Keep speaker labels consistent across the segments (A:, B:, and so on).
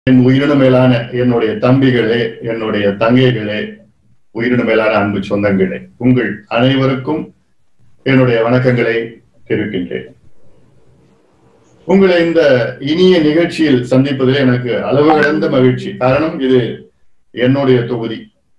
A: என் உயிரின மேலான என்னுடைய தம்பிகளே என்னுடைய தங்கைகளே உயிரின மேலான அன்பு சொந்தங்களே உங்கள் அனைவருக்கும் என்னுடைய வணக்கங்களை தெரிவிக்கின்றேன் உங்களை இந்த இனிய நிகழ்ச்சியில் சந்திப்பதில் எனக்கு அளவு கடந்த மகிழ்ச்சி காரணம் இது என்னுடைய தொகுதி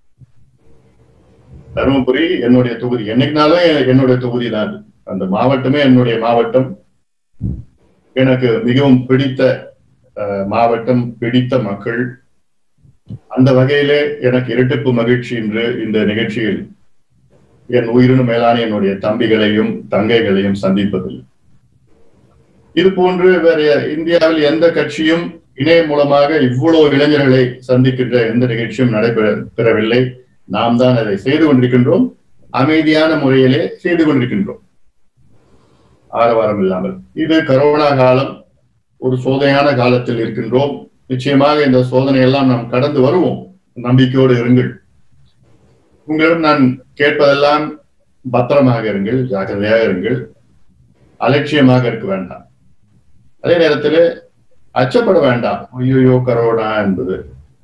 A: தருமபுரி என்னுடைய தொகுதி என்னைக்குனாலும் என்னுடைய தொகுதி தான் அது. அந்த மாவட்டமே என்னுடைய மாவட்டம் எனக்கு மிகவும் பிடித்த அஹ், மாவட்டம் பிடித்த மக்கள் அந்த வகையிலே எனக்கு இரட்டிப்பு மகிழ்ச்சி என்று இந்த நிகழ்ச்சியில் என் உயிரினும் மேலான என்னுடைய தம்பிகளையும் தங்கைகளையும் சந்திப்பதில் இது போன்று வேற இந்தியாவில் எந்த கட்சியும் இணையம் மூலமாக இவ்வளவு இளைஞர்களை சந்திக்கின்ற எந்த நிகழ்ச்சியும் நடைபெறவில்லை நாம் தான் அதை செய்து கொண்டிருக்கின்றோம் அமைதியான முறையிலே செய்து கொண்டிருக்கின்றோம் ஆரவாரம் இல்லாமல் இது கரோனா காலம் ஒரு சோதனையான காலத்தில் இருக்கின்றோம் நிச்சயமாக இந்த சோதனை எல்லாம் நாம் கடந்து வருவோம் நம்பிக்கையோடு இருங்கள் உங்களிடம் நான் கேட்பதெல்லாம் பத்திரமாக இருங்கள் ஜாக்கிரதையாக இருங்கள் அலட்சியமாக இருக்க வேண்டாம் அதே நேரத்தில் அச்சப்பட வேண்டாம் ஐயோ கரோனா என்பது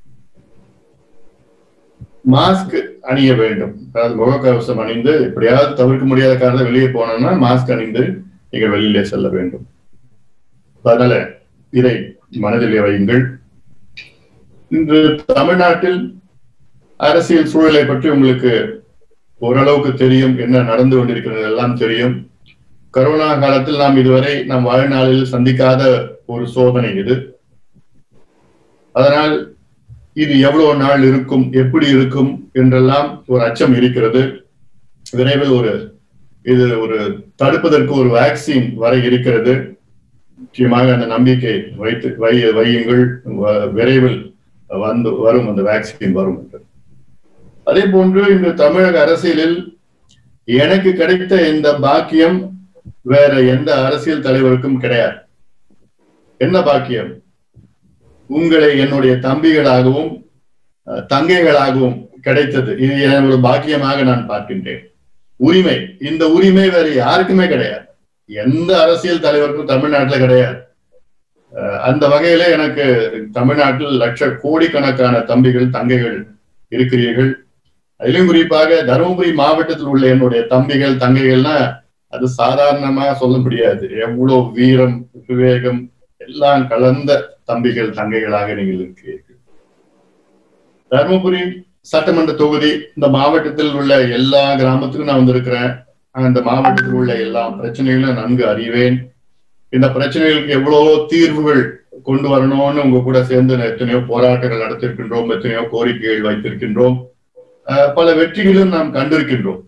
A: மாஸ்க் அணிய வேண்டும் அதாவது முகக்கவசம் அணிந்து எப்படியாவது தவிர்க்க முடியாத காரணம் வெளியே போனோம்னா மாஸ்க் அணிந்து நீங்கள் வெளியிலே செல்ல வேண்டும் அதனால இதை மனதிலே வையுங்கள் இன்று தமிழ்நாட்டில் அரசியல் சூழலை பற்றி உங்களுக்கு ஓரளவுக்கு தெரியும் என்ன நடந்து கொண்டிருக்கிறது எல்லாம் தெரியும் கரோனா காலத்தில் நாம் இதுவரை நம் வாழ்நாளில் சந்திக்காத ஒரு சோதனை இது அதனால் இது எவ்வளவு நாள் இருக்கும் எப்படி இருக்கும் என்றெல்லாம் ஒரு அச்சம் இருக்கிறது விரைவில் ஒரு இது ஒரு தடுப்பதற்கு ஒரு வேக்சின் வர இருக்கிறது நிச்சயமாக அந்த நம்பிக்கை வைத்து வை வையுங்கள் வ- விரைவில் வந்து வரும் அந்த வேக்சின் வரும் என்று அதே போன்று இந்த தமிழக அரசியலில் எனக்கு கிடைத்த இந்த பாக்கியம் வேற எந்த அரசியல் தலைவருக்கும் கிடையாது என்ன பாக்கியம் உங்களை என்னுடைய தம்பிகளாகவும் அஹ், தங்கைகளாகவும் கிடைத்தது இது என்னோட பாக்கியமாக நான் பார்க்கின்றேன் உரிமை இந்த உரிமை வேற யாருக்குமே கிடையாது எந்த அரசியல் தலைவருக்கும் தமிழ்நாட்டுல கிடையாது அஹ், அந்த வகையில எனக்கு தமிழ்நாட்டில் லட்ச கோடிக்கணக்கான தம்பிகள் தங்கைகள் இருக்கிறீர்கள் அதிலும் குறிப்பாக தருமபுரி மாவட்டத்தில் உள்ள என்னுடைய தம்பிகள் தங்கைகள்னா அது சாதாரணமா சொல்ல முடியாது எவ்வளவு வீரம் விவேகம் எல்லாம் கலந்த தம்பிகள் தங்கைகளாக நீங்கள் இருக்கிறீர்கள் தருமபுரி சட்டமன்ற தொகுதி இந்த மாவட்டத்தில் உள்ள எல்லா கிராமத்துக்கும் நான் வந்திருக்கிறேன் அந்த மாவட்டத்தில் உள்ள எல்லா பிரச்சனைகளும் நன்கு அறிவேன் இந்த பிரச்சனைகளுக்கு எவ்வளவோ தீர்வுகள் கொண்டு வரணும்னு உங்க கூட சேர்ந்து எத்தனையோ போராட்டங்கள் நடத்திருக்கின்றோம் எத்தனையோ கோரிக்கைகள் வைத்திருக்கின்றோம் அஹ் பல வெற்றிகளும் நாம் கண்டிருக்கின்றோம்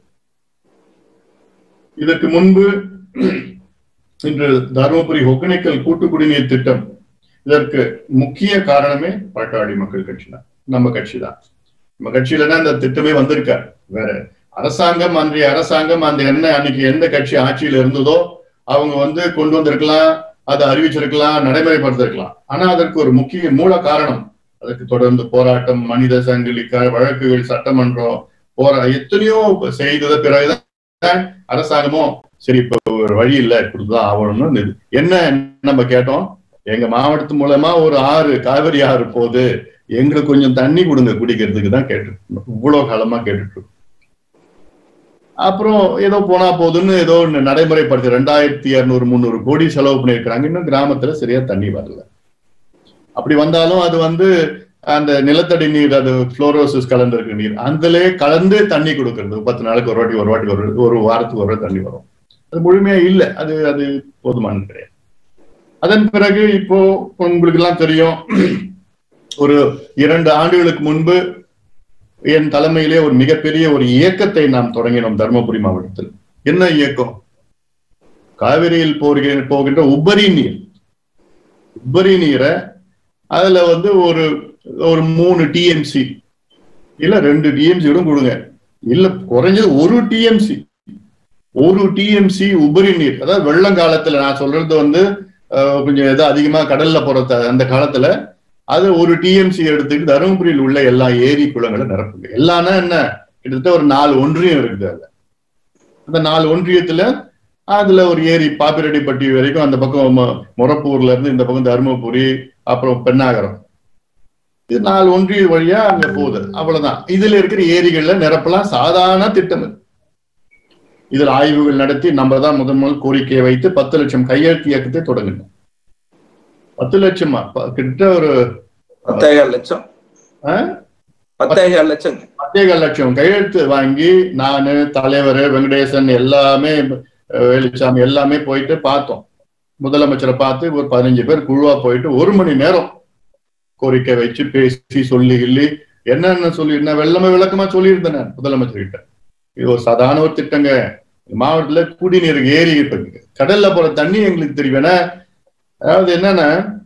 A: இதற்கு முன்பு இன்று தருமபுரி ஒகேனக்கல் கூட்டு குடிநீர் திட்டம் இதற்கு முக்கிய காரணமே பாட்டாளி மக்கள் கட்சி தான் நம்ம கட்சி தான் நம்ம கட்சியில தான் இந்த திட்டமே வந்திருக்காரு வேற அரசாங்கம் அன்றைய அரசாங்கம் அந்த என்ன அன்னைக்கு எந்த கட்சி ஆட்சியில் இருந்ததோ அவங்க வந்து கொண்டு வந்திருக்கலாம் அதை அறிவிச்சிருக்கலாம் நடைமுறைப்படுத்திருக்கலாம் ஆனா அதற்கு ஒரு முக்கிய மூல காரணம் அதற்கு தொடர்ந்து போராட்டம் மனித சங்கிலி க- வழக்குகள் சட்டமன்றம் போரா எத்தனையோ செய்தத பிறகுதான் அரசாங்கமும் சரி இப்ப ஒரு வழி இல்ல கொடுத்துதான் ஆகணும்னு இருந்தது. என்ன நம்ம கேட்டோம் எங்க மாவட்டத்து மூலமா ஒரு ஆறு காவிரி ஆறு போகுது எங்களுக்கு கொஞ்சம் தண்ணி கொடுங்க குடிக்கிறதுக்கு தான் கேட்டுட்டு இருந்தோம். இவ்வளவு காலமா கேட்டுட்டு இருக்கோம். அப்புறம் ஏதோ போனா போதுன்னு ஏதோ ஒண்ணு நடைமுறைப்படுத்தி ரெண்டாயிரத்தி இருநூறு முந்நூறு கோடி செலவு பண்ணியிருக்கிறாங்க இன்னும் கிராமத்துல சரியா தண்ணி வரல அப்படி வந்தாலும் அது வந்து அந்த நிலத்தடி நீர் அது புளோரோசிஸ் கலந்திருக்க நீர் அதுலயே கலந்து தண்ணி கொடுக்கறது பத்து நாளுக்கு ஒரு வாட்டி ஒரு வாட்டி ஒரு ஒரு வாரத்துக்கு ஒரு வாட்டி தண்ணி வரும் அது முழுமையா இல்லை அது அது போதுமானது கிடையாது அதன் பிறகு இப்போ உங்களுக்கு எல்லாம் தெரியும் ஒரு இரண்டு ஆண்டுகளுக்கு முன்பு என் தலைமையிலே ஒரு மிகப்பெரிய ஒரு இயக்கத்தை நாம் தொடங்கினோம் தருமபுரி மாவட்டத்தில் என்ன இயக்கம் காவிரியில் போகிற போகின்ற உபரி நீர் உபரி நீரை அதுல வந்து ஒரு ஒரு மூணு டிஎம்சி இல்ல ரெண்டு டிஎம்சி கூட கொடுங்க இல்ல குறைஞ்சது ஒரு டிஎம்சி ஒரு டிஎம்சி உபரி நீர் அதாவது வெள்ளங்காலத்துல நான் சொல்றது வந்து அஹ், கொஞ்சம் ஏதோ அதிகமா கடல்ல போற அந்த காலத்துல அது ஒரு டிஎம்சி எடுத்துக்கிட்டு தருமபுரியில் உள்ள எல்லா ஏரி குளங்களை நிரப்புங்க எல்லாம்னா என்ன கிட்டத்தட்ட ஒரு நாலு ஒன்றியம் இருக்குது அதுல அந்த நாலு ஒன்றியத்துல அதுல ஒரு ஏரி பாப்பிரெட்டிப்பட்டி வரைக்கும் அந்த பக்கம் மொ- மொரப்பூர்ல இருந்து இந்த பக்கம் தருமபுரி அப்புறம் பெண்ணாகரம் இது நாலு ஒன்றிய வழியா அங்க போகுது அவ்வளவுதான் இதுல இருக்கிற ஏரிகள்ல நிரப்பலாம் சாதாரண திட்டம் இது இதுல ஆய்வுகள் நடத்தி நம்ம தான் முதல் முதல் கோரிக்கையை வைத்து பத்து லட்சம் கையெழுத்து இயக்கத்தை தொடங்கணும் பத்து லட்சமா ப- கிட்டத்தட்ட ஒரு
B: பத்தேகால் லட்சம்
A: ஆ?
B: பத்தேகால் லட்சம்
A: பத்தேகால் லட்சம் கையெழுத்து வாங்கி நானு தலைவர் வெங்கடேசன் எல்லாமே அஹ், வேலுச்சாமி எல்லாமே போயிட்டு பார்த்தோம் முதலமைச்சரை பார்த்து ஒரு பதினஞ்சு பேர் குழுவா போயிட்டு ஒரு மணி நேரம் கோரிக்கை வச்சு பேசி சொல்லி கிள்ளி என்னென்ன சொல்லி என்ன வெள்ளமே விளக்கமா சொல்லியிருந்தேன் நான் முதலமைச்சர் கிட்ட இது ஒரு சாதாரண ஒரு திட்டங்க மாவட்டத்துல குடிநீர் ஏரி இருக்கு கடல்ல போற தண்ணி எங்களுக்கு தெரியும் ஏன்னா அதாவது என்னன்னா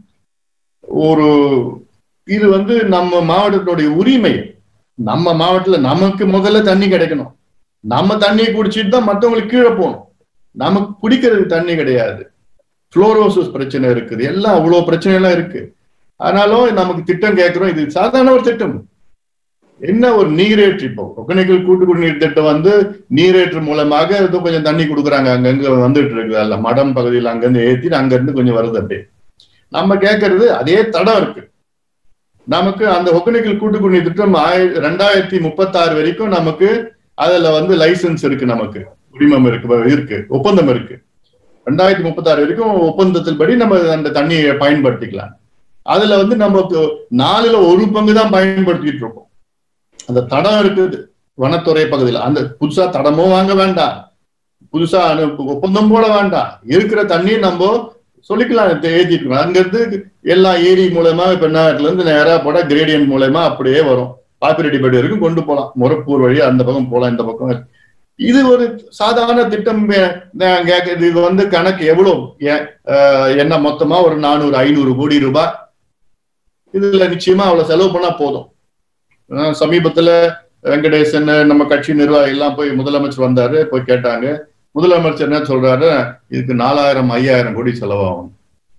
A: ஒரு இது வந்து நம்ம மாவட்டத்தினுடைய உரிமை நம்ம மாவட்டத்துல நமக்கு முதல்ல தண்ணி கிடைக்கணும் நம்ம தண்ணியை குடிச்சிட்டு தான் மத்தவங்களுக்கு கீழே போகணும் நமக்கு குடிக்கிறதுக்கு தண்ணி கிடையாது புளோரோசிஸ் பிரச்சனை இருக்குது எல்லாம் அவ்வளவு பிரச்சனை எல்லாம் இருக்கு ஆனாலும் நமக்கு திட்டம் கேட்கிறோம் இது சாதாரண ஒரு திட்டம் என்ன ஒரு நீரேற்று இப்போ ஒகேனக்கல் கூட்டு குடிநீர் திட்டம் வந்து நீரேற்று மூலமாக ஏதோ கொஞ்சம் தண்ணி கொடுக்குறாங்க அங்கங்க வந்துட்டு இருக்குது அல்ல மடம் பகுதியில் அங்கிருந்து ஏத்தி அங்கிருந்து கொஞ்சம் வருது அப்படியே நம்ம கேட்கறது அதே தடம் இருக்கு நமக்கு அந்த ஒகேனக்கல் கூட்டு குடிநீர் திட்டம் ஆய ரெண்டாயிரத்தி முப்பத்தாறு வரைக்கும் நமக்கு அதுல வந்து லைசன்ஸ் இருக்கு நமக்கு உரிமம் இருக்கு இருக்கு ஒப்பந்தம் இருக்கு ரெண்டாயிரத்தி முப்பத்தாறு வரைக்கும் ஒப்பந்தத்தில் படி நம்ம அந்த தண்ணியை பயன்படுத்திக்கலாம் அதுல வந்து நமக்கு நாலுல ஒரு பங்கு தான் பயன்படுத்திட்டு இருக்கோம் அந்த தடம் இருக்குது வனத்துறை பகுதியில் அந்த புதுசா தடமும் வாங்க வேண்டாம் புதுசா அனு- ஒப்பந்தம் போட வேண்டாம் இருக்கிற தண்ணியை நம்ம சொல்லிக்கலாம் ஏற்றிட்டு அங்கிருந்து எல்லா ஏரி மூலமா இப்ப என்ன இருந்து நேரா போட கிரேடியன்ட் மூலமா அப்படியே வரும் பாப்பிரெட்டிப்பேட்டை வரைக்கும் கொண்டு போகலாம் முரப்பூர் வழி அந்த பக்கம் போகலாம் இந்த பக்கம் இது ஒரு சாதாரண திட்டம் அஹ், நான் கேட்க- இது வந்து கணக்கு எவ்வளவு ஏ- அஹ், என்ன மொத்தமா ஒரு நானூறு ஐநூறு கோடி ரூபாய் இதுல நிச்சயமா அவ்வளவு செலவு பண்ணா போதும் அஹ், சமீபத்துல வெங்கடேசன் நம்ம கட்சி நிர்வாகி எல்லாம் போய் முதலமைச்சர் வந்தாரு போய் கேட்டாங்க முதலமைச்சர் என்ன சொல்றாரு இதுக்கு நாலாயிரம் ஐயாயிரம் கோடி செலவாகும்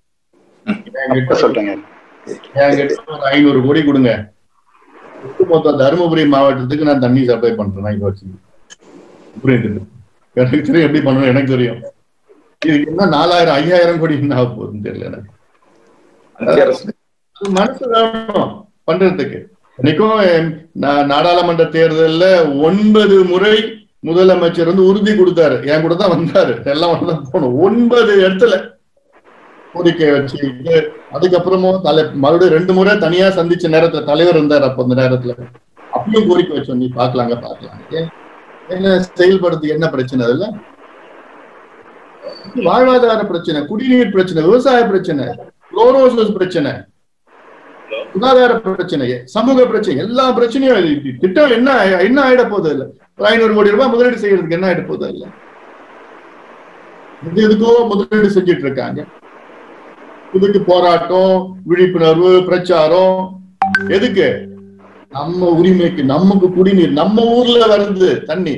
A: என்கிட்ட
C: சொல்றீங்க
A: என்கிட்ட ஒரு ஐநூறு கோடி கொடுங்க ஒட்டுமொத்த தருமபுரி மாவட்டத்துக்கு நான் தண்ணி சப்ளை பண்றேன் இங்க வச்சு புரியுது எனக்கு தெரியும் எப்படி பண்ணணும் எனக்கு தெரியும் இதுக்கு என்ன நாலாயிரம் ஐயாயிரம் கோடி என்ன ஆக போகுதுன்னு தெரியல எனக்கு
B: மத்திய அரசு
A: அது மனசு வேணும் பண்றதுக்கு இன்னைக்கும் நா- நாடாளுமன்ற தேர்தல்ல ஒன்பது முறை முதலமைச்சர் வந்து உறுதி கொடுத்தாரு என் கூட தான் வந்தாரு எல்லாம் ஒன்று தான் போகணும் ஒன்பது இடத்துல கோரிக்கை வச்சுக்கிட்டு அதுக்கப்புறமும் தலை மறுபடியும் ரெண்டு முறை தனியா சந்திச்ச நேரத்துல தலைவர் இருந்தார் அப்ப அந்த நேரத்துல அப்பயும் கோரிக்கை வச்சோம் நீ பாக்கலாங்க பாக்கலாம் ஏன் என்ன செயல்படுத்தி என்ன பிரச்சனை அதுல வாழ்வாதார பிரச்சனை குடிநீர் பிரச்சனை விவசாய பிரச்சனை குளோரோசிஸ் பிரச்சனை சுகாதார பிரச்சனை சமூக பிரச்சனை எல்லா பிரச்சனையும் இது திட்டம் என்ன ஆயி- என்ன ஆயிட போகுது இல்ல ஒரு ஐநூறு கோடி ரூபாய் முதலீடு செய்யறதுக்கு என்ன ஆயிட போகுது இல்ல இது எதுக்கோ முதலீடு செஞ்சுட்டு இருக்காங்க இதுக்கு போராட்டம் விழிப்புணர்வு பிரச்சாரம் எதுக்கு நம்ம உரிமைக்கு நமக்கு குடிநீர் நம்ம ஊர்ல வருது தண்ணி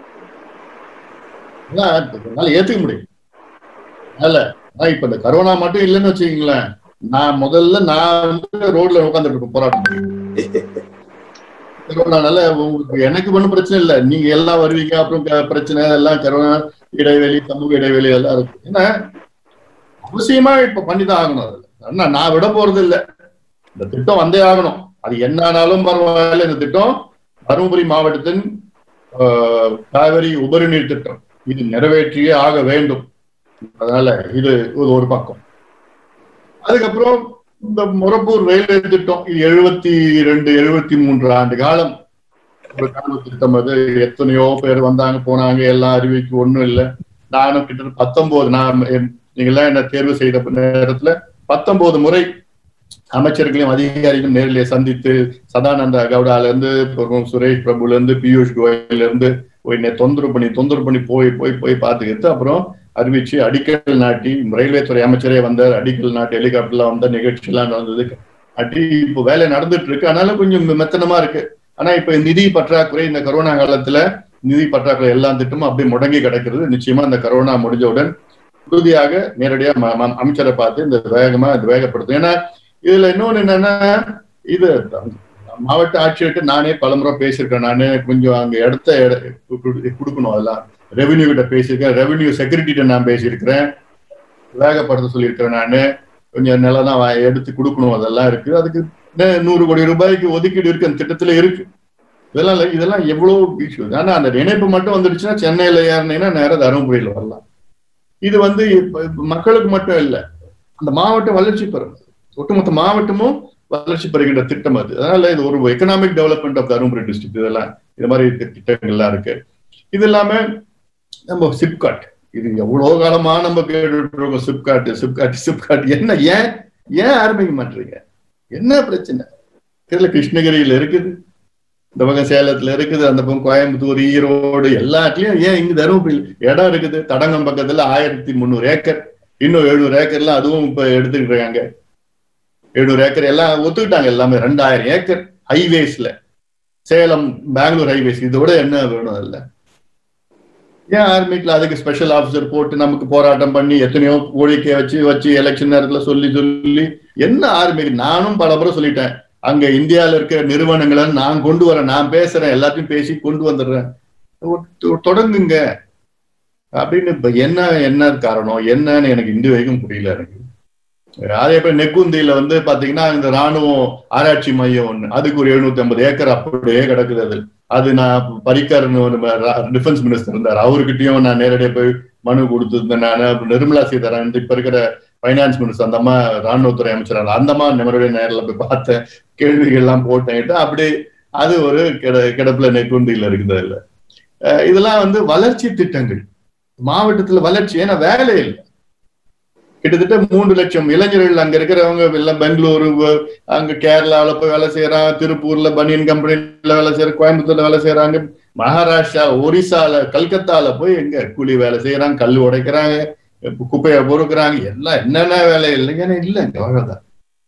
A: அதான் என்னால ஏத்துக்க முடியும் அல்ல ஆனா இப்ப இந்த கரோனா மட்டும் இல்லைன்னு வச்சுக்கீங்களேன் நான் முதல்ல நான் வந்து ரோட்ல உட்காந்துட்டு இருக்கேன் போராட்டம் பண்ணி. கரோனானால உங்களுக்கு எனக்கு ஒண்ணும் பிரச்சனை இல்லை நீங்க எல்லாம் வருவீங்க அப்புறம் க- பிரச்சனை எல்லாம் கரோனா இடைவெளி சமூக இடைவெளி எல்லாம் இருக்கு ஏன்னா அவசியமா இப்ப பண்ணிதான் ஆகணும் அதுல ஆனா நான் விட போறது இல்ல இந்த திட்டம் வந்தே ஆகணும் அது என்ன ஆனாலும் பரவாயில்ல இந்த திட்டம் தருமபுரி மாவட்டத்தின் ஆஹ், காவிரி உபரி நீர் திட்டம் இது நிறைவேற்றியே ஆக வேண்டும் அதனால இது இது ஒரு பக்கம் அதுக்கப்புறம் இந்த முரப்பூர் ரயில்வே திட்டம் இது எழுபத்தி ரெண்டு எழுபத்தி மூன்று ஆண்டு காலம் ஒரு கனவு திட்டம் அது எத்தனையோ பேர் வந்தாங்க போனாங்க எல்லாம் அறிவிக்கு ஒண்ணும் இல்லை நானும் கிட்டத்தட்ட பத்தொன்பது நான் என்- நீங்கெல்லாம் என்ன தேர்வு செய்த நேரத்துல பத்தொன்பது முறை அமைச்சர்களையும் அதிகாரிகளும் நேரிலே சந்தித்து சதானந்த கவுடால இருந்து அப்புறம் சுரேஷ் பிரபுல இருந்து பியூஷ் கோயல்ல இருந்து போய் என்னை தொந்தரவு பண்ணி தொந்தரவு பண்ணி போய் போய் போய் பார்த்துக்கிட்டு அப்புறம் அறிவிச்சு அடிக்கல் நாட்டி ரயில்வே துறை அமைச்சரே வந்தார் அடிக்கல் நாட்டி ஹெலிகாப்டர்லாம் வந்த நிகழ்ச்சி எல்லாம் நடந்தது நாட்டி இப்போ வேலை நடந்துட்டு இருக்கு ஆனாலும் கொஞ்சம் மெத்தனமா இருக்கு ஆனா இப்ப நிதி பற்றாக்குறை இந்த கரோனா காலத்துல நிதி பற்றாக்குறை எல்லா திட்டமும் அப்படியே முடங்கி கிடக்கிறது நிச்சயமா இந்த கரோனா முடிஞ்சவுடன் உறுதியாக நேரடியா ம- ம- அமைச்சரை பார்த்து இந்த வேகமா இது வேகப்படுத்தும் ஏன்னா இதுல இன்னொன்னு என்னன்னா இது மாவட்ட ஆட்சியர்கிட்ட நானே பலமுறை பேசியிருக்கேன் நானு கொஞ்சம் அங்க இடத்த எட- கு- கொடுக்கணும் அதெல்லாம் ரெவென்யூ கிட்ட பேசியிருக்கேன் ரெவென்யூ செக்யூரிட்டிட்ட நான் பேசியிருக்கிறேன் வேகப்படுத்த சொல்லியிருக்கிறேன் நானு கொஞ்சம் நிலம் தான் வா- எடுத்து கொடுக்கணும் அதெல்லாம் இருக்கு அதுக்கு நூ- நூறு கோடி ரூபாய்க்கு ஒதுக்கீடு இருக்கு அந்த திட்டத்துல இருக்கு இதெல்லாம் இல்ல, இதெல்லாம் எவ்வளவு இஷ்யூ ஆனா அந்த இணைப்பு மட்டும் வந்துடுச்சுன்னா சென்னையில ஏறினீங்கன்னா நேரம் தருமபுரியில வரலாம் இது வந்து இப்ப இப்ப மக்களுக்கு மட்டும் இல்ல அந்த மாவட்டம் வளர்ச்சி பெறும் ஒட்டுமொத்த மாவட்டமும் வளர்ச்சி பெறுகின்ற திட்டம் அது அதனால இது ஒரு economic development of Dharmapuri district இதெல்லாம் இது மாதிரி தி- திட்டங்கள்லாம் இருக்கு இது இல்லாம நம்ம சிப்காட் இது எவ்வளவு காலமா நம்ம கேட்டுட்டு இருக்கோம் சிப்காட் சிப்காட் சிப்காட் என்ன ஏன் ஏன் ஆரம்பிக்க மாட்டீங்க என்ன பிரச்சனை தெரியல கிருஷ்ணகிரியில இருக்குது இந்த பக்கம் சேலத்துல இருக்குது அந்த பக்கம் கோயம்புத்தூர் ஈரோடு எல்லாத்துலயும் ஏன் இங்க தருமபுரி இடம் இருக்குது தடங்கம் பக்கத்துல ஆயிரத்தி முந்நூறு ஏக்கர் இன்னும் எழுநூறு ஏக்கர்லாம் அதுவும் இப்ப எடுத்துக்கிட்டு இருக்காங்க எழுநூறு ஏக்கர் எல்லாம் ஒத்துக்கிட்டாங்க எல்லாமே ரெண்டாயிரம் ஏக்கர் ஹைவேஸ்ல சேலம் பெங்களூர் ஹைவேஸ் இதோட என்ன வேணும் இல்ல ஏன் ஆர்மிக்குல அதுக்கு ஸ்பெஷல் ஆபீசர் போட்டு நமக்கு போராட்டம் பண்ணி எத்தனையோ கோரிக்கை வச்சு வச்சு எலெக்ஷன் நேரத்துல சொல்லி சொல்லி என்ன ஆர்மிக்கு நானும் பல முறை சொல்லிட்டேன் அங்க இந்தியால இருக்கிற நிறுவனங்களை நான் கொண்டு வரேன் நான் பேசுறேன் எல்லாத்தையும் பேசி கொண்டு வந்துடுறேன் தொ- தொடங்குங்க அப்படின்னு இப்ப என்ன என்ன காரணம் என்னன்னு எனக்கு இந்த வரைக்கும் புரியல எனக்கு அதே போல நெக்குந்தியில வந்து பாத்தீங்கன்னா இந்த ராணுவம் ஆராய்ச்சி மையம் ஒண்ணு அதுக்கு ஒரு எழுநூத்தி ஐம்பது ஏக்கர் அப்படியே கிடக்குது அது அது நான் பரிக்கர்னு ஒரு டிஃபென்ஸ் மினிஸ்டர் இருந்தார் அவர்கிட்டயும் நான் நேரடியாக போய் மனு கொடுத்துருந்தேன் நான் அப்புறம் நிர்மலா சீதாராமன் இப்ப இருக்கிற ஃபைனான்ஸ் மினிஸ்டர் அந்த அம்மா ராணுவத்துறை அமைச்சர் அந்த அம்மா நம்மளுடைய நேரில் போய் பார்த்தேன் கேள்விகள் எல்லாம் போட்டேன் அப்படி அது ஒரு கிட கிடப்புல நெக்குண்டியில இருக்குது அதுல அஹ் இதெல்லாம் வந்து வளர்ச்சி திட்டங்கள் மாவட்டத்துல வளர்ச்சி ஏன்னா வேலை இல்லை கிட்டத்தட்ட மூன்று லட்சம் இளைஞர்கள் அங்க இருக்கிறவங்க எல்லாம் பெங்களூரு வ- அங்க கேரளாவுல போய் வேலை செய்யறாங்க திருப்பூர்ல பனியன் கம்பெனில வேலை செய்யற கோயம்புத்தூர்ல வேலை செய்யறாங்க மகாராஷ்டிரா ஒரிசால கல்கத்தால போய் எங்க கூலி வேலை செய்யறாங்க கல் உடைக்கிறாங்க குப்பையை பொறுக்கிறாங்க எல்லாம் என்னென்ன வேலை இல்லைங்க இல்லைங்க அவ்வளவுதான்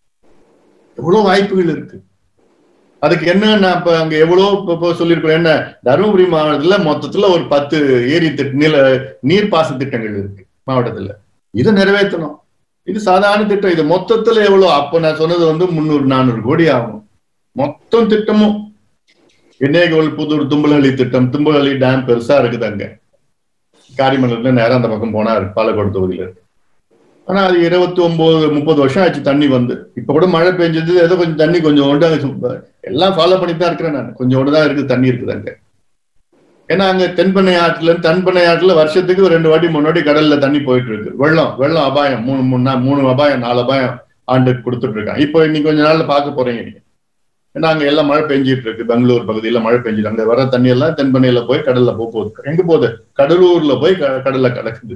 A: எவ்வளவு வாய்ப்புகள் இருக்கு அதுக்கு என்ன நான் இப்ப அங்க எவ்வளவு இப்ப- இப்ப சொல்லியிருக்கோம் என்ன தருமபுரி மாவட்டத்துல மொத்தத்துல ஒரு பத்து ஏரி திட்ட நில நீர்ப்பாசன திட்டங்கள் இருக்கு மாவட்டத்துல இதை நிறைவேற்றணும் இது சாதாரண திட்டம் இது மொத்தத்துல எவ்வளவு அப்ப நான் சொன்னது வந்து முந்நூறு நானூறு கோடி ஆகும் மொத்தம் திட்டமும் என்னேகோல் புதூர் தும்பலஹள்ளி திட்டம் தும்பலஹள்ளி டேம் பெருசா இருக்குது அங்க காரிமங்கலத்துல நேரம் அந்த பக்கம் போனா இருக்கு பாலக்கோடு தொகுதியில இருக்கு ஆனா அது இருபத்தி ஒன்பது முப்பது வருஷம் ஆச்சு தண்ணி வந்து இப்ப கூட மழை பெஞ்சது ஏதோ கொஞ்சம் தண்ணி கொஞ்சம் ஒன்று அங்க சுப்ப- எல்லாம் ஃபாலோ பண்ணிட்டு தான் இருக்கிறேன் நான் கொஞ்சம் ஒன்று தான் இருக்குது தண்ணி இருக்குது அங்க ஏன்னா அங்க தென்பெண்ணை ஆற்றுல இருந்து தென்பெண்ணை ஆற்றுல வருஷத்துக்கு ஒரு ரெண்டு வாட்டி மூணு வாட்டி கடல்ல தண்ணி போயிட்டு இருக்கு வெள்ளம் வெள்ளம் அபாயம் மூணு மூணு நா- மூணு அபாயம் நாலு அபாயம் ஆண்டுக்கு கொடுத்துட்டு இருக்கான் இப்போ இன்னைக்கு கொஞ்ச நாள்ல பார்க்க போறீங்க நீங்க ஏன்னா அங்க எல்லாம் மழை பெஞ்சிட்டு இருக்கு பெங்களூர் பகுதியில மழை பெஞ்சிட்டு அங்க வர தண்ணி எல்லாம் தென்பெண்ணையில போய் கடல்ல போக போகுது எங்க போகுது கடலூர்ல போய் க- கடல்ல கிடக்குது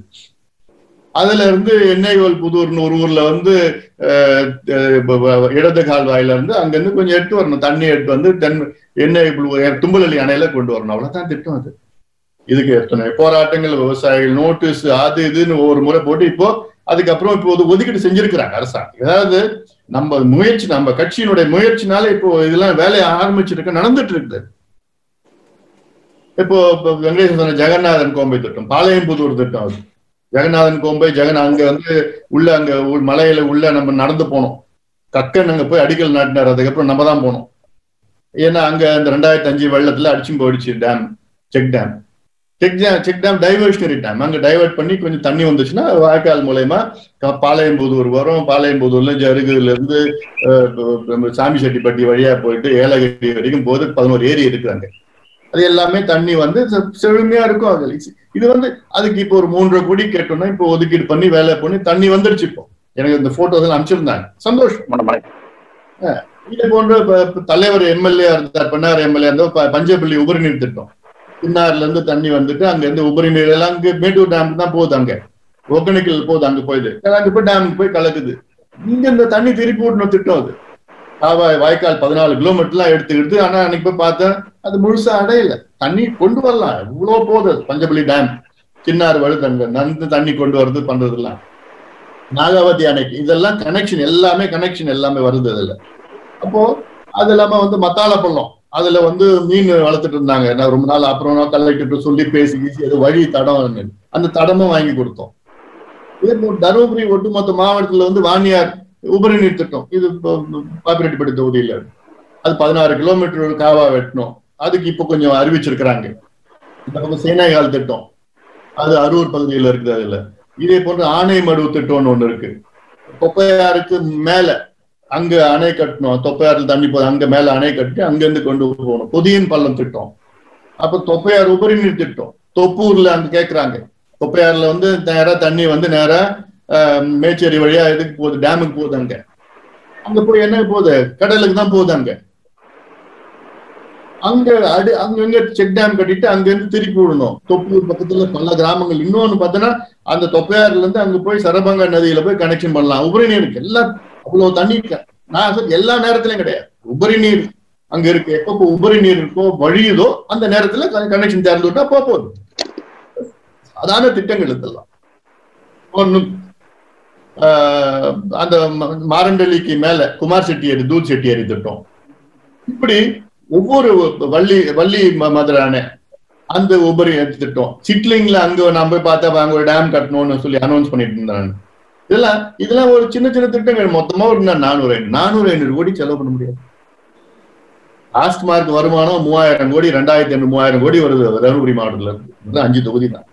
A: அதுல இருந்து எண்ணெய்கோல் புதூர்னு ஒரு ஊர்ல வந்து அஹ், அஹ், ப- ப- இடது கால்வாயில இருந்து அங்க இருந்து கொஞ்சம் எடுத்து வரணும் தண்ணி எடுத்து வந்து தென் எண்ணெய் புழு- தும்பலள்ளி அணையில கொண்டு வரணும் அவ்வளவுதான் திட்டம் அது இதுக்கு எத்தனை போராட்டங்கள் விவசாயிகள் நோட்டீஸ் அது இதுன்னு ஒவ்வொரு முறை போட்டு இப்போ அதுக்கப்புறம் இப்போ ஒரு ஒதுக்கீடு செஞ்சிருக்கிறாங்க அரசாங்கம் அதாவது நம்ம முயற்சி நம்ம கட்சியினுடைய முயற்சினால இப்போ இதெல்லாம் வேலையை ஆரம்பிச்சிருக்க நடந்துட்டு இருக்குது இப்போ இப்போ வெங்கடேசன் சொன்ன ஜெகநாதன் கோம்பை திட்டம் பாளையம்புதூர் திட்டம் அது ஜெகநாதன் கோம்பை ஜெகன் அங்க வந்து உள்ள அங்க உள் மலையில உள்ள நம்ம நடந்து போனோம் கக்கன் அங்க போய் அடிக்கல் நாட்டினார் அதுக்கப்புறம் நம்ம தான் போனோம் ஏன்னா அங்க அந்த ரெண்டாயிரத்தி அஞ்சு வெள்ளத்துல அடிச்சும் போயிடுச்சு dam check dam check dam check dam diversionary dam அங்க டைவர்ட் பண்ணி கொஞ்சம் தண்ணி வந்துச்சுன்னா வாய்க்கால் மூலயமா க- பாளையம்புதூர் வரும் பாளையம்புதூர்ல ஜருகுல இருந்து அஹ், ப- ப- சாமி செட்டிப்பட்டி வழியா போயிட்டு ஏலகிரி வரைக்கும் போது பதினோரு ஏரி இருக்குது அங்க அது எல்லாமே தண்ணி வந்து செ- செழுமையா இருக்கும் அது இது வந்து அதுக்கு இப்போ ஒரு மூன்றரை கோடி கேட்டோம்னா இப்போ ஒதுக்கீடு பண்ணி வேலை பண்ணி தண்ணி வந்துருச்சு இப்போ எனக்கு இந்த போட்டோஸ் எல்லாம் அனுப்பிச்சிருந்தாங்க சந்தோஷம் இதே போன்ற இப்ப- இப்ப தலைவர் எம்எல்ஏ இருந்தார் பண்ணார் எம்எல்ஏ இருந்தா ப- பஞ்சப்பள்ளி உபரிநீர் திட்டம் பின்னார்ல இருந்து தண்ணி வந்துட்டு அங்க இருந்து உபரிநீர் எல்லாம் அங்க மேட்டூர் டேம் தான் போகுது அங்க ஒகேனக்கல் போகுது அங்க போயிது அங்க போய் டேமுக்கு போய் கலக்குது இங்க இந்த தண்ணி திருப்பி விடணும் திட்டம் அது காவாய் வாய்க்கால் பதினாலு கிலோமீட்டர்லாம் எடுத்துக்கிட்டு ஆனா அன்னைக்கு போய் பார்த்தேன் அது முழுசா அடையல தண்ணி கொண்டு வரலாம் இவ்வளவு போகுது அது பஞ்சப்பள்ளி டேம் சின்னார் வழுது அங்க நந்து தண்ணி கொண்டு வர்றது பண்றதெல்லாம் நாகாவதி அணைக்கு இதெல்லாம் கனெக்ஷன் எல்லாமே கனெக்ஷன் எல்லாமே வருது அதுல அப்போ அது இல்லாம வந்து மத்தாள பள்ளம் அதுல வந்து மீன் வளர்த்துட்டு இருந்தாங்க நான் ரொம்ப நாள் அப்புறம் கலெக்டர் சொல்லி பேசி பேசி அது வழி தடம் அந்த தடமும் வாங்கி கொடுத்தோம் இதே போல் தருமபுரி ஒட்டுமொத்த மாவட்டத்துல வந்து வாணியார் உபரி நீர் திட்டம் இது பாப்பிரெட்டிப்பட்டி தொகுதியில அது பதினாறு கிலோமீட்டர் காவா வெட்டணும் அதுக்கு இப்போ கொஞ்சம் அறிவிச்சிருக்கிறாங்க இந்த பக்கம் சேனைகால் திட்டம் அது அரூர் பகுதியில் இருக்குது அதுல இதே போன்று ஆணைமடு திட்டம்னு ஒண்ணு இருக்கு கொப்பையாருக்கு மேல அங்க அணை கட்டணும் தொப்பையாறுல தண்ணி போகுது அங்க மேல அணை கட்டி அங்கிருந்து கொண்டு போகணும் புதியன் பள்ளம் திட்டம் அப்ப தொப்பையார் உபரி நீர் திட்டம் தொப்பூர்ல அங்க கேக்குறாங்க தொப்பையாறுல வந்து நேரா தண்ணி வந்து நேரா ஆஹ், மேச்சேரி வழியா எதுக்கு போகுது டேமுக்கு போகுது அங்க அங்க போய் என்ன போகுது கடலுக்கு தான் போகுது அங்க அங்க அடு அங்கங்க செக் டேம் கட்டிட்டு அங்க இருந்து திருப்பி விடணும் தொப்பூர் பக்கத்துல பல கிராமங்கள் இன்னொன்னு பார்த்தோன்னா அந்த தொப்பையாறுல இருந்து அங்க போய் சரபங்கா நதியில போய் கனெக்ஷன் பண்ணலாம் உபரி நீருக்கு எல்லாம் அவ்வளவு தண்ணி இருக்கு. நான் சொல்ல எல்லா நேரத்திலயும் கிடையாது உபரி நீர் அங்க இருக்கு எப்போ உபரி நீர் இருக்கோ வழியுதோ அந்த நேரத்துல கனெக்ஷன் திறந்து விட்டா போக போகுது சாதாரண திட்டங்கள் இதெல்லாம் ஒண்ணு ஆஹ், அந்த ம- மாரண்டலிக்கு மேல குமார் செட்டியரி தூத் செட்டியரி திட்டம் இப்படி ஒவ்வொரு வள்ளி வள்ளி ம- மதுரை அணை அந்த உபரி திட்டம் சிட்லிங்ல அங்க நான் போய் பார்த்தா அங்க ஒரு டேம் கட்டணும்னு சொல்லி அனௌன்ஸ் பண்ணிட்டு இருந்தாங்க இதெல்லாம் இதெல்லாம் ஒரு சின்ன சின்ன திட்டங்கள் மொத்தமா ஒரு நா- நானூறு ஐநூறு நானூறு ஐநூறு கோடி செலவு பண்ண முடியாது லாஸ்ட் மார்க் வருமானம் மூவாயிரம் கோடி ரெண்டாயிரத்தி ஐநூறு மூவாயிரம் கோடி வருது தருமபுரி மாவட்டத்துல இருந்து இது அஞ்சு தொகுதி தான்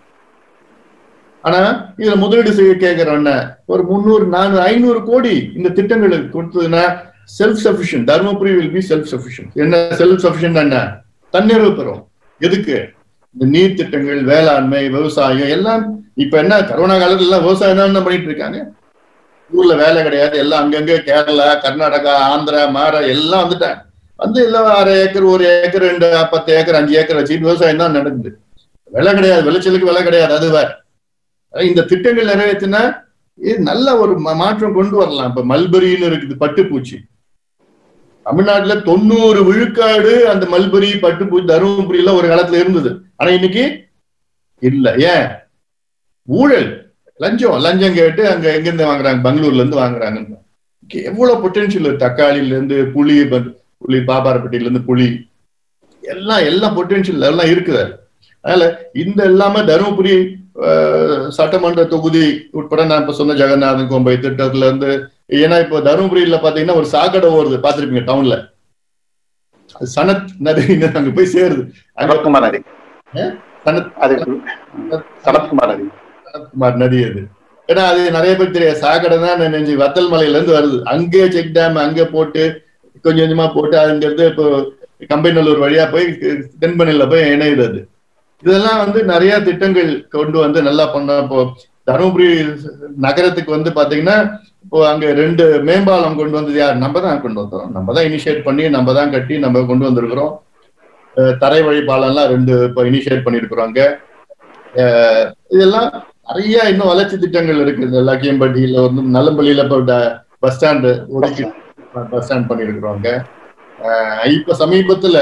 A: ஆனா இதுல முதலீடு செய்ய கேட்கிறோன்ன ஒரு முந்நூறு நானூறு ஐநூறு கோடி இந்த திட்டங்களுக்கு கொடுத்ததுன்னா self sufficient Dharmapuri will be self sufficient என்ன செல்ஃப் சஃபிஷியன்ட் என்ன தன்னிறைவு பெறும் எதுக்கு இந்த நீர் திட்டங்கள் வேளாண்மை விவசாயம் எல்லாம் இப்ப என்ன கரோனா காலத்துல எல்லாம் விவசாயம் தான் என்ன பண்ணிட்டு இருக்காங்க ஊர்ல வேலை கிடையாது எல்லாம் அங்கங்க கேரளா கர்நாடகா ஆந்திரா மாரா எல்லாம் வந்துட்டாங்க வந்து எல்லாம் அரை ஏக்கர் ஒரு ஏக்கர் ரெண்டு பத்து ஏக்கர் அஞ்சு ஏக்கர் வச்சுட்டு விவசாயம் தான் நடக்குது விலை கிடையாது விளைச்சலுக்கு விலை கிடையாது அது வேற அஹ் இந்த திட்டங்கள் நிறைவேற்றினா இது நல்ல ஒரு மா- மாற்றம் கொண்டு வரலாம் இப்ப மல்பரின்னு இருக்குது பட்டுப்பூச்சி தமிழ்நாட்டுல தொண்ணூறு விழுக்காடு அந்த மல்பரி பட்டுப்பூச்சி தருமபுரி எல்லாம் ஒரு காலத்துல இருந்தது ஆனா இன்னைக்கு இல்ல ஏன் ஊழல் லஞ்சம் லஞ்சம் கேட்டு அங்க எங்கிருந்து வாங்குறாங்க பெங்களூர்ல இருந்து வாங்குறாங்க இங்க எவ்வளவு பொட்டன்ஷியல் தக்காளில இருந்து புளி ப- புளி பாப்பாரப்பட்டியில இருந்து புளி எல்லாம் எல்லாம் பொட்டன்ஷியல் எல்லாம் இருக்குது அதனால இந்த இல்லாம தருமபுரி அஹ், சட்டமன்ற தொகுதி உட்பட நான் இப்ப சொன்ன ஜெகநாதன் கோம்பை திட்டத்துல இருந்து ஏன்னா இப்போ தருமபுரியில பாத்தீங்கன்னா ஒரு சாக்கடை ஓடுது பாத்திருப்பீங்க டவுன்ல அது சனத் நதின்னு அங்க போய் சேருது அங்க
C: சனத்குமார் நதி
A: சனத்
C: அது சனத்குமார் நதி
A: சனத்குமார் நதி அது ஏன்னா அது நிறைய பேர் தெரியாது சாக்கடை தான் நினைஞ்சு வத்தல் மலையில இருந்து வருது அங்கே செக் டேம் அங்கே போட்டு கொஞ்சம் கொஞ்சமா போட்டு அங்க இருந்து இப்போ கம்பைநல்லூர் வழியா போய் தென்பண்ணில போய் இணையுது அது இதெல்லாம் வந்து நிறைய திட்டங்கள் கொண்டு வந்து நல்லா பண்ண இப்போ தருமபுரி நகரத்துக்கு வந்து பாத்தீங்கன்னா இப்போ அங்க ரெண்டு மேம்பாலம் கொண்டு வந்தது யார் நம்ம தான் கொண்டு வந்தோம் நம்ம தான் இனிஷியேட் பண்ணி நம்ம தான் கட்டி நம்ம கொண்டு வந்திருக்கிறோம் அஹ் தரை வழி பாலம்லாம் ரெண்டு இப்போ இனிஷியேட் பண்ணியிருக்கிறோம் அங்க அஹ் இதெல்லாம் நிறைய இன்னும் வளர்ச்சி திட்டங்கள் இருக்கு இந்த லக்கியம்பட்டியில வந்து நல்லம்பள்ளியில இப்போ பஸ் ஸ்டாண்டு ஒதுக்கி பஸ் ஸ்டாண்ட் பண்ணியிருக்கிறோம் அங்க அஹ் இப்ப சமீபத்துல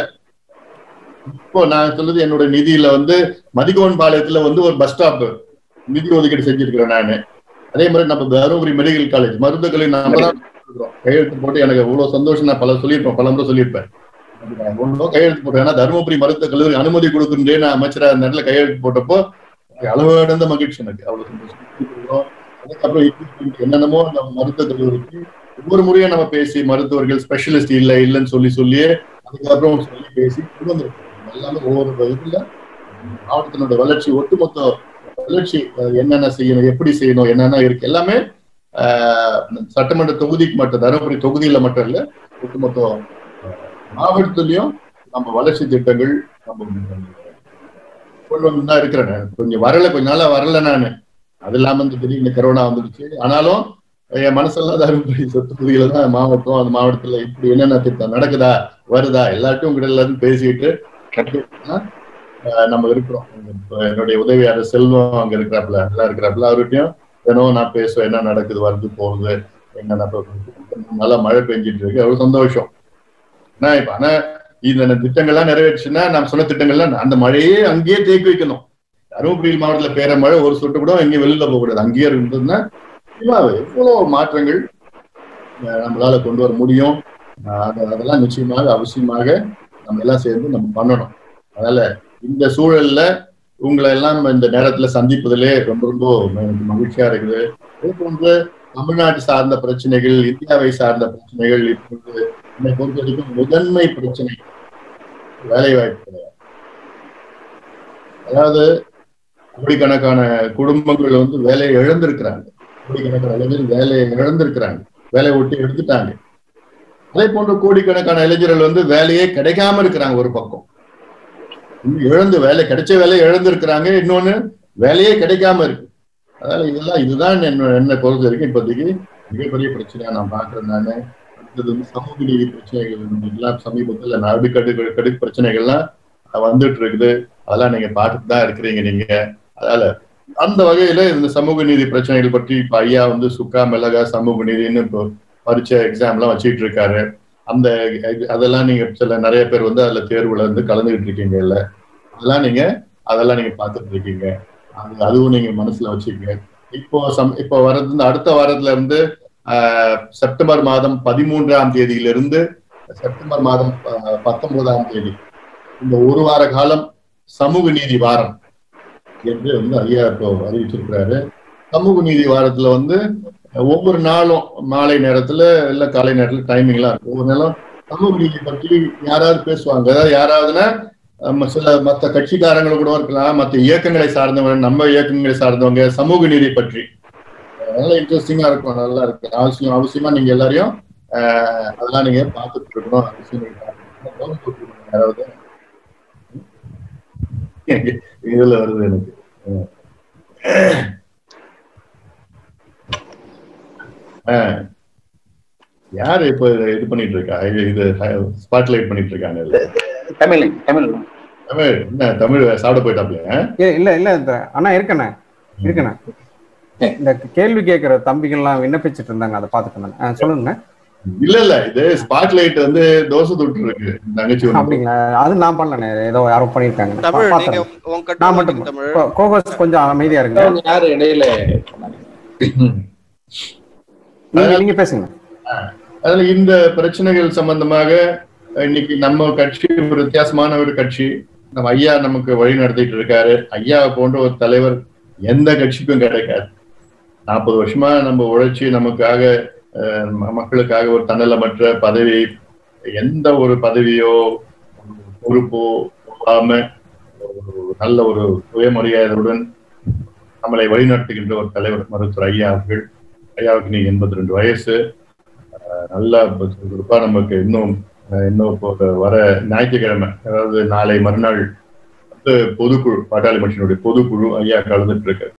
A: இப்போ நான் சொல்றது என்னோட நிதியில வந்து மதிகோன் பாளையத்துல வந்து ஒரு பஸ் ஸ்டாப் நிதி ஒதுக்கீடு செஞ்சிருக்கிறேன் நானு அதே மாதிரி நம்ம தருமபுரி மெடிக்கல் காலேஜ் மருத்துவக் கல்லூரி நம்ம தான் இருக்கிறோம். கையெழுத்து போட்டு எனக்கு அவ்வளவு சந்தோஷம் நான் பல சொல்லியிருப்பேன் பல முறை சொல்லியிருப்பேன் ஒன்றும் கையெழுத்து போட்டேன் ஏன்னா தருமபுரி மருத்துவக் கல்லூரி அனுமதி கொடுக்குறேன் நான் அமைச்சரா அந்த இடத்துல கையெழுத்து போட்டப்போ எனக்கு அளவு கடந்த மகிழ்ச்சி எனக்கு அவ்வளவு சந்தோஷம் அதுக்கப்புறம் equipment என்னென்னமோ அந்த மருத்துவக் கல்லூரிக்கு ஒவ்வொரு முறையும் நம்ம பேசி மருத்துவர்கள் ஸ்பெஷலிஸ்ட் இல்ல இல்லைன்னு சொல்லி சொல்லியே அதுக்கப்புறம் சொல்லி பேசி கொண்டு வந்திருக்கோம் எல்லாமே ஒவ்வொரு இதுல மாவட்டத்தினோட வளர்ச்சி ஒட்டுமொத்த வளர்ச்சி அஹ், என்னென்ன செய்யணும் எப்படி செய்யணும் என்னென்ன இருக்கு எல்லாமே ஆஹ், சட்டமன்ற தொகுதிக்கு மட்டும் தருமபுரி தொகுதியில மட்டும் இல்ல ஒட்டுமொத்த அஹ், மாவட்டத்திலயும் நம்ம வளர்ச்சி திட்டங்கள் நம்ம கொண்டு வந்து தான் இருக்கிறேன் நான். கொஞ்சம் வரல கொஞ்ச நாளா வரல நானு அது இல்லாம இந்த திடீர்னு கரோனா வந்துருச்சு ஆனாலும் என் மனசெல்லாம் தருமபுரி தொகுதியில தான் மாவட்டம் அந்த மாவட்டத்துல இப்படி என்னென்ன திட்டம் நடக்குதா வருதா எல்லாத்தையும் உங்ககிட்ட எல்லாரும் பேசிட்டு ஆஹ் நம்ம இருக்கிறோம் இப்ப என்னுடைய உதவியாளர் செல்வம் அங்க இருக்கிறாப்புல எல்லாம் இருக்கிறாப்புல அவர்கிட்டயும் தினம் நான் பேசுவேன் என்ன நடக்குது வருது போகுது என்ன நல்லா மழை பெஞ்சிட்டு இருக்கு அவ்வளவு சந்தோஷம் ஆனா இப்ப ஆனா இந்த திட்டங்கள்லாம் நிறைவேற்றுச்சுன்னா நான் சொன்ன திட்டங்கள்லாம் அந்த மழையே அங்கேயே தேக்கி வைக்கணும் தருமபுரி மாவட்டத்துல பெய்யற மழை ஒரு சொட்டு கூட எங்கேயும் வெளியில போக கூடாது அங்கேயே இருந்ததுன்னா நிச்சயமா எவ்வளவு மாற்றங்கள் அஹ் நம்மளால கொண்டு வர முடியும் அஹ் அது- அதெல்லாம் நிச்சயமாக அவசியமாக நம்ம எல்லாம் சேர்ந்து நம்ம பண்ணணும் அதனால இந்த சூழல்ல உங்களை எல்லாம் இந்த நேரத்துல சந்திப்பதிலே ரொம்ப ரொம்ப எனக்கு மகிழ்ச்சியா இருக்குது அதே போன்று தமிழ்நாட்டு சார்ந்த பிரச்சனைகள் இந்தியாவை சார்ந்த பிரச்சனைகள் இப்பொழுது என்னை பொறுத்த வரைக்கும் முதன்மை பிரச்சனை வேலை வாய்ப்பு கிடையாது அதாவது கோடிக்கணக்கான குடும்பங்கள் வந்து வேலையை இழந்திருக்கிறாங்க கோடிக்கணக்கான அளவில் வேலையை இழந்திருக்கிறாங்க வேலையை ஒட்டி எடுத்துட்டாங்க அதே போன்று கோடிக்கணக்கான இளைஞர்கள் வந்து வேலையே கிடைக்காம இருக்கிறாங்க ஒரு பக்கம் இன்னும் இழந்து வேலை கிடைச்ச வேலையை இழந்து இருக்கிறாங்க இன்னொன்னு வேலையே கிடைக்காம இருக்கு அதனால இதெல்லாம் இதுதான் என்ன என்ன பொறுத்த வரைக்கும் இப்போதைக்கு மிகப்பெரிய பிரச்சனையா நான் பாக்குறேன் நானு அடுத்தது வந்து சமூக நீதி பிரச்சனைகள் வந்து எல்லாம் சமீபத்துல அடுக்கடுக்கு கடுக்கு பிரச்சனைகள்லாம் வந்துட்டு இருக்குது அதெல்லாம் நீங்க பார்த்துட்டு தான் இருக்கிறீங்க நீங்க அதனால அந்த வகையில இந்த சமூக நீதி பிரச்சனைகள் பற்றி இப்ப ஐயா வந்து சுக்கா மிளகா சமூக நீதினு இப்போ பரீட்சை எக்ஸாம் எல்லாம் வச்சுட்டு இருக்காரு அந்த அதெல்லாம் நீங்க சில நிறைய பேர் வந்து அதுல தேர்வுல இருந்து கலந்துகிட்டு இருக்கீங்க இல்ல அதெல்லாம் நீங்க அதெல்லாம் நீங்க பார்த்துட்டு இருக்கீங்க அது அதுவும் நீங்க மனசுல வச்சுக்கங்க இப்போ சம் இப்போ வர்றது இந்த அடுத்த வாரத்துல இருந்து ஆஹ், செப்டம்பர் மாதம் பதிமூன்றாம் தேதியிலிருந்து செப்டம்பர் மாதம் ஆஹ், பத்தொன்பதாம் தேதி இந்த ஒரு வார காலம் சமூக நீதி வாரம் என்று வந்து ஐயா இப்போ அறிவிச்சிருக்கிறாரு சமூக நீதி வாரத்துல வந்து ஒவ்வொரு நாளும் மாலை நேரத்துல இல்ல காலை நேரத்துல டைமிங்லாம் இருக்கும் ஒவ்வொரு நாளும் சமூக நீதி பற்றி யாராவது பேசுவாங்க அதாவது யாராவதுன்னா நம்ம சில மற்ற கட்சிக்காரங்க கூட இருக்கலாம் மற்ற இயக்கங்களை சார்ந்தவங்க நம்ம இயக்கங்களை சார்ந்தவங்க சமூக நீதி பற்றி நல்லா இன்ட்ரெஸ்டிங்கா இருக்கும் நல்லா இருக்கு அவசியம் அவசியமா நீங்க எல்லாரையும் ஆஹ், அதெல்லாம் நீங்க பார்த்துட்டு இருக்கணும் அவசியம் நீங்க பார்த்துட்டு இருக்கணும். கவனிச்சுட்டு இருக்கணும் யாராவது இதுல வருது எனக்கு ஆஹ். யாரு இப்ப இத இது பண்ணிட்டு இருக்கா இது இது ஸ்பாட்லைட் பண்ணிட்டு இருக்காங்க இல்ல
C: தமிழ் தமிழ்
A: தமிழ் என்ன தமிழ் சாப்பிட போயிட்டாப்லையா
D: ஏ, இல்ல இல்ல இந்த அண்ணா இருக்கண்ணே இருக்கண்ணே இந்த கேள்வி கேட்கிற தம்பிகள்லாம் விண்ணப்பிச்சிட்டு இருந்தாங்க அதை பார்த்துட்டு இருந்தாங்க ஆ, சொல்லுங்க
A: இல்ல இல்ல இது ஸ்பாட்லைட் வந்து தோசை தொட்டு இருக்கு தங்கச்சி ஒண்ணு.
D: அப்படிங்களா அது நான் பண்ணலண்ணே ஏதோ யாரோ பண்ணியிருக்காங்க
E: தமிழ்
D: பா-
E: நீங்க
D: பார்த்தேன்.
E: உங்க
D: நான்
E: கட்டுரை
D: மட்டும்
E: தமிழ்
D: கோ- கோகோஸ் கொஞ்சம் அமைதியா இருங்க
B: அவங்க யாரு இடையில சொன்னாங்க?
D: நீங்க நீங்க பேசுங்க
A: அதுல இந்த பிரச்சனைகள் சம்பந்தமாக இன்னைக்கு நம்ம கட்சி ஒரு வித்தியாசமான ஒரு கட்சி நம்ம ஐயா நமக்கு வழி நடத்திட்டு இருக்காரு ஐயா போன்ற ஒரு தலைவர் எந்த கட்சிக்கும் கிடைக்காது நாற்பது வருஷமா நம்ம உழைச்சி நமக்காக அஹ், ம- மக்களுக்காக ஒரு தன்னலமற்ற பதவி எந்த ஒரு பதவியோ பொறுப்போ போகாம ஒரு நல்ல ஒரு சுயமரியாதையுடன் நம்மளை வழிநடத்துகின்ற ஒரு தலைவர் மருத்துவர் ஐயா அவர்கள் ஐயாவுக்கு நீ எண்பத்தி ரெண்டு வயசு அஹ் நல்லா சுறுசுறுப்பா நமக்கு இன்னும் அஹ் இன்னும் இப்போ வர ஞாயிற்றுக்கிழமை அதாவது நாளை மறுநாள் வந்து பொதுக்குழு பாட்டாளி மனுஷனுடைய பொதுக்குழு ஐயா கலந்துட்டு இருக்கு